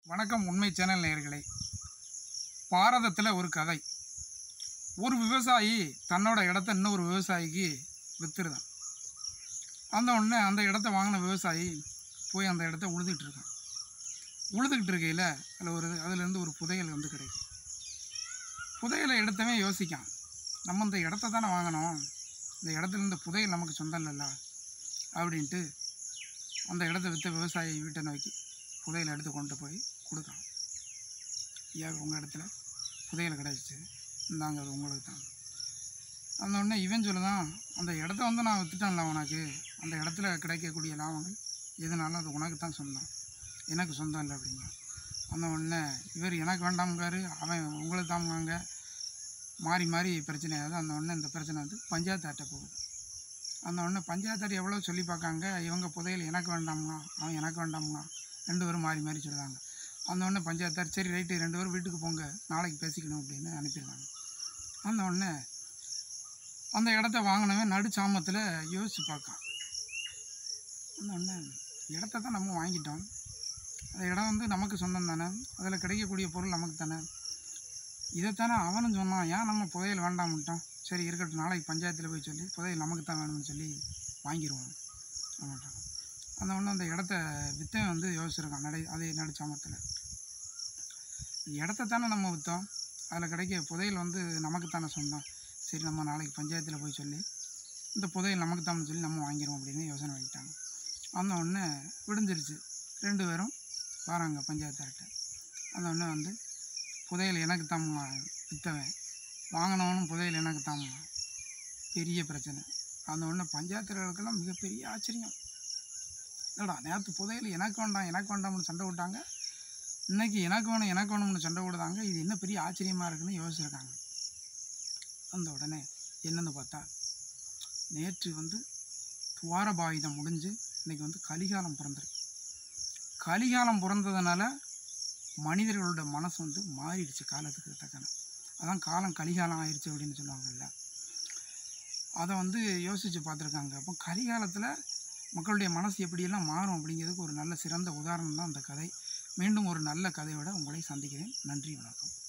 வணக்கம் உண்மை சேனல் நேயர்களே பாரதத்தில் ஒரு கதை ஒரு விவசாயி தன்னோட இடத்த இன்னொரு விவசாயிக்கு விற்றுருதான் அந்த உடனே அந்த இடத்த வாங்கின விவசாயி போய் அந்த இடத்த உழுதுகிட்டு இருக்கான் உழுதுகிட்டு இருக்கையில் அதில் ஒரு அதுலேருந்து ஒரு புதையல் வந்து கிடைக்கும் புதையலை எடுத்தவன் யோசிக்கான் நம்ம இந்த இடத்த தானே வாங்கினோம் இந்த இடத்துல இருந்த புதையல் நமக்கு சொந்தம் இல்லைல்ல அப்படின்ட்டு அந்த இடத்த விற்ற விவசாயி வீட்டை நோக்கி புதையலை எடுத்து கொண்டு போய் கொடுக்கலாம் ஐயா உங்கள் இடத்துல புதையல் கிடச்சிச்சு இந்தாங்க அது உங்களுக்கு தான் அந்த உடனே இவன் சொல்லுதான் அந்த இடத்த வந்து நான் விற்றுட்டேன்ல உனக்கு அந்த இடத்துல கிடைக்கக்கூடிய லாபங்கள் எதுனாலும் அது உனக்கு தான் சொந்தம் எனக்கு சொந்தம் இல்லை அப்படிங்க அந்த உடனே இவர் எனக்கு வேண்டாம்ங்காரு அவன் உங்களுக்கு தாங்க மாறி மாறி பிரச்சனை ஆகுது அந்த உடனே இந்த பிரச்சனை வந்து பஞ்சாயத்தாட்ட போகுது அந்த உடனே பஞ்சாயத்தார் எவ்வளோ சொல்லி பார்க்காங்க இவங்க புதையல் எனக்கு வேண்டாம்னா அவன் எனக்கு வேண்டாம்னா ரெண்டு பேரும் மாறி மாறி சொல்லுவாங்க அந்த உடனே பஞ்சாயத்தார் சரி ரைட்டு ரெண்டு பேரும் வீட்டுக்கு போங்க நாளைக்கு பேசிக்கணும் அப்படின்னு அனுப்பிடுவாங்க அந்த உடனே அந்த இடத்த வாங்கினவன் நடுச்சாமத்தில் யோசிச்சு பார்க்கான் அந்த உடனே இடத்த தான் நம்ம வாங்கிட்டோம் அந்த இடம் வந்து நமக்கு சொந்தம் தானே அதில் கிடைக்கக்கூடிய பொருள் நமக்கு தானே இதைத்தானே அவனும் சொன்னான் ஏன் நம்ம புதையல் வேண்டாம்ட்டோம் சரி இருக்கட்டும் நாளைக்கு பஞ்சாயத்தில் போய் சொல்லி புதையல் நமக்கு தான் வேணும்னு சொல்லி வாங்கிடுவோம் அப்படின்ட்டாங்க அந்த ஒன்று அந்த இடத்த வித்தவன் வந்து யோசிச்சிருக்கான் நடை அதே நடுச்சாமத்தில் இடத்த தானே நம்ம விற்றோம் அதில் கிடைக்க புதையல் வந்து நமக்கு தானே சொந்தம் சரி நம்ம நாளைக்கு பஞ்சாயத்தில் போய் சொல்லி இந்த புதையல் நமக்கு தான் சொல்லி நம்ம வாங்கிடுவோம் அப்படின்னு யோசனை பண்ணிட்டாங்க அந்த ஒன்று விடிஞ்சிருச்சு ரெண்டு பேரும் வராங்க பஞ்சாயத்தார்கிட்ட அந்த ஒன்று வந்து புதையல் எனக்கு தான் விற்றவன் வாங்கினவனும் புதையல் எனக்கு தான் பெரிய பிரச்சனை அந்த ஒன்று பஞ்சாயத்துகளுக்கெல்லாம் மிகப்பெரிய ஆச்சரியம் இல்லைடா நேற்று புதையல் எனக்கு வேண்டாம் எனக்கு வேண்டாம்னு சண்டை விட்டாங்க இன்னைக்கு எனக்கு வேணும் எனக்கு வேணும்னு சண்டை விடுதாங்க இது என்ன பெரிய ஆச்சரியமாக இருக்குன்னு யோசிச்சிருக்காங்க அந்த உடனே என்னன்னு பார்த்தா நேற்று வந்து துவாரபாயுதம் முடிஞ்சு இன்னைக்கு வந்து கலிகாலம் பிறந்திருக்கு கலிகாலம் பிறந்ததுனால மனிதர்களோட மனசு வந்து மாறிடுச்சு காலத்துக்கு தக்கன அதான் காலம் கலிகாலம் ஆயிடுச்சு அப்படின்னு சொல்லுவாங்கல்ல அதை வந்து யோசித்து பார்த்துருக்காங்க அப்போ கலிகாலத்தில் மக்களுடைய மனசு எப்படியெல்லாம் மாறும் அப்படிங்கிறதுக்கு ஒரு நல்ல சிறந்த உதாரணம் தான் அந்த கதை மீண்டும் ஒரு நல்ல கதையோட உங்களை சந்திக்கிறேன் நன்றி வணக்கம்